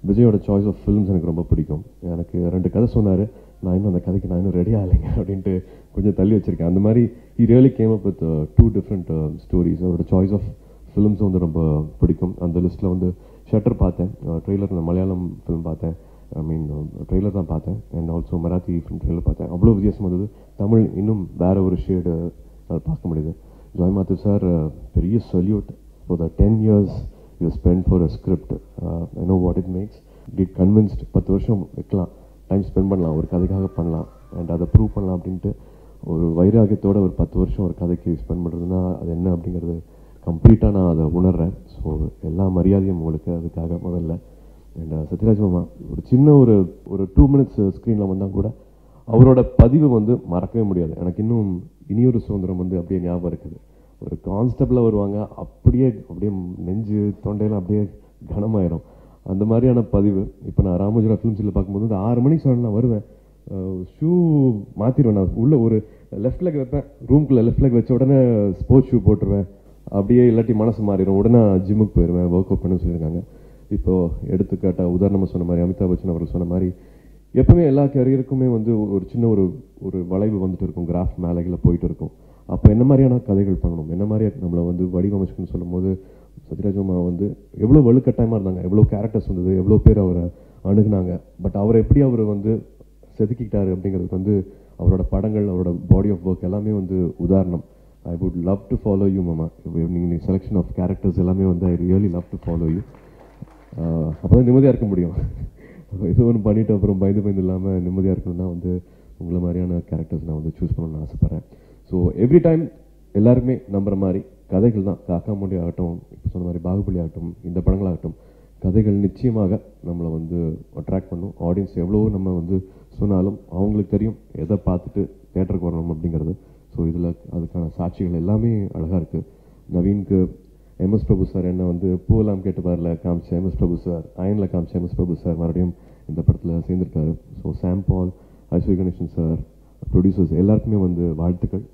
விஜயோட choice of films எனக்கு ரொம்ப பிடிக்கும் எனக்கு ரெண்டு கதை சொன்னார் நான் இன்னும் அந்த கதைக்கு நான் இன்னும் ரெடி ஆகலைங்க அப்படின்ட்டு கொஞ்சம் தள்ளி வச்சிருக்கேன் அந்த மாதிரி he really came up with two different stories அவரோட சாய்ஸ் ஆஃப் ஃபிலிம்ஸும் வந்து ரொம்ப பிடிக்கும் அந்த லிஸ்ட்டில் வந்து ஷட்டர் பார்த்தேன் ட்ரெய்லர் மலையாளம் ஃபிலிம் பார்த்தேன் ஐ மீன் ட்ரெய்லர் தான் பார்த்தேன் and also Marathi film trailer பார்த்தேன் அவ்வளோ வித்தியாசம் வந்தது தமிழ் இன்னும் வேற ஒரு ஷேடு பார்க்க முடியுது ஜாய் மாத்து சார் பெரிய salute for the ten years you spend for a script I know what it makes get convinced பத்து வருஷம் வைக்கலாம் டைம் ஸ்பெண்ட் பண்ணலாம் ஒரு கதைக்காக பண்ணலாம் அண்ட் அதை ப்ரூவ் பண்ணலாம் அப்படின்ட்டு ஒரு வைராகியத்தோட ஒரு பத்து வருஷம் ஒரு கதைக்கு ஸ்பெண்ட் பண்ணுறதுன்னா அது என்ன அப்படிங்கிறது கம்ப்ளீட்டாக நான் அதை உணர்றேன் ஸோ எல்லா மரியாதையும் உங்களுக்கு அதுக்காக முதல்ல அண்ட் சத்யராஜ் மாமா ஒரு சின்ன ஒரு ஒரு டூ மினிட்ஸ் ஸ்க்ரீனில் வந்தால் கூட அவரோட பதிவு வந்து மறக்கவே முடியாது எனக்கு இன்னும் இனியொரு சுதந்திரம் வந்து அப்படியே ஞாபகம் இருக்குது ஒரு கான்ஸ்டபிளாக வருவாங்க அப்படியே அப்படியே நெஞ்சு தொண்டையெல்லாம் அப்படியே கனமாயிரும் அந்த மாதிரியான பதிவு இப்போ நான் ராமோஜரா ஃபிலிம்ஸில் பார்க்கும்போது இந்த ஆறு மணிக்கு சொன்ன நான் வருவேன் ஷூ மாற்றிடுவேன் நான் உள்ள ஒரு லெஃப்ட் லெக் வைப்பேன் ரூம்குள்ளே லெஃப்ட் லெக் வச்ச உடனே ஸ்போர்ட்ஸ் ஷூ போட்டுருவேன் அப்படியே இல்லாட்டி மனசு மாறிடும் உடனே ஜிம்முக்கு போயிடுவேன் ஒர்க் அவுட் பண்ண சொல்லியிருக்காங்க இப்போ எடுத்துக்காட்டா உதாரணமாக சொன்ன மாதிரி அமிதாப் பச்சன் அவர்கள் சொன்ன மாதிரி எப்பவுமே எல்லா கேரியருக்குமே வந்து ஒரு சின்ன ஒரு ஒரு வளைவு வந்துட்டு இருக்கும் கிராஃப் மேலைகளை போயிட்டு இருக்கும் அப்போ என்ன மாதிரியான கதைகள் பண்ணணும் என்ன மாதிரியா நம்மளை வந்து வடிவமைச்சுக்கணும்னு சொல்லும்போது சத்யராஜ் மாமா வந்து எவ்வளோ வலுக்கட்டாயமாக இருந்தாங்க எவ்வளோ கேரக்டர்ஸ் வந்தது எவ்வளோ பேர் அவரை அணுகுனாங்க பட் அவர் எப்படி அவர் வந்து செதுக்கிட்டாரு அப்படிங்கிறதுக்கு வந்து அவரோட படங்கள் அவரோட பாடி ஆஃப் ஒர்க் எல்லாமே வந்து உதாரணம் I would love to follow you மாமா நீங்கள் செலெக்ஷன் ஆஃப் கேரக்டர்ஸ் எல்லாமே வந்து I really love to follow you அப்போ தான் நிம்மதியாக இருக்க முடியும் ஏதோ ஒன்று பண்ணிட்டு அப்புறம் பயந்து பயந்து இல்லாமல் நிம்மதியாக இருக்கணும்னா வந்து உங்களை மாதிரியான கேரக்டர்ஸ் நான் வந்து சூஸ் பண்ணணும்னு ஆசைப்பட்றேன் ஸோ எவ்ரி டைம் எல்லாருமே நம்புற மாதிரி கதைகள் தான் காக்கா மூடி ஆகட்டும் இப்போ சொன்ன மாதிரி பாகுபலி ஆகட்டும் இந்த படங்களாகட்டும் கதைகள் நிச்சயமாக நம்மளை வந்து அட்ராக்ட் பண்ணும் ஆடியன்ஸ் எவ்வளோ நம்ம வந்து சொன்னாலும் அவங்களுக்கு தெரியும் எதை பார்த்துட்டு தேட்டருக்கு வரணும் அப்படிங்கிறது ஸோ இதில் அதுக்கான சாட்சிகள் எல்லாமே அழகாக இருக்குது நவீனுக்கு எம்எஸ் பிரபு சார் என்ன வந்து பூவெல்லாம் கேட்டு பாரில் காமிச்ச எம்எஸ் பிரபு சார் அயனில் காமிச்ச எம்எஸ் பிரபு சார் மறுபடியும் இந்த படத்தில் சேர்ந்திருக்காரு so Sam Paul Aishwari Ganesan sir producers எல்லாருக்குமே வந்து வாழ்த்துக்கள்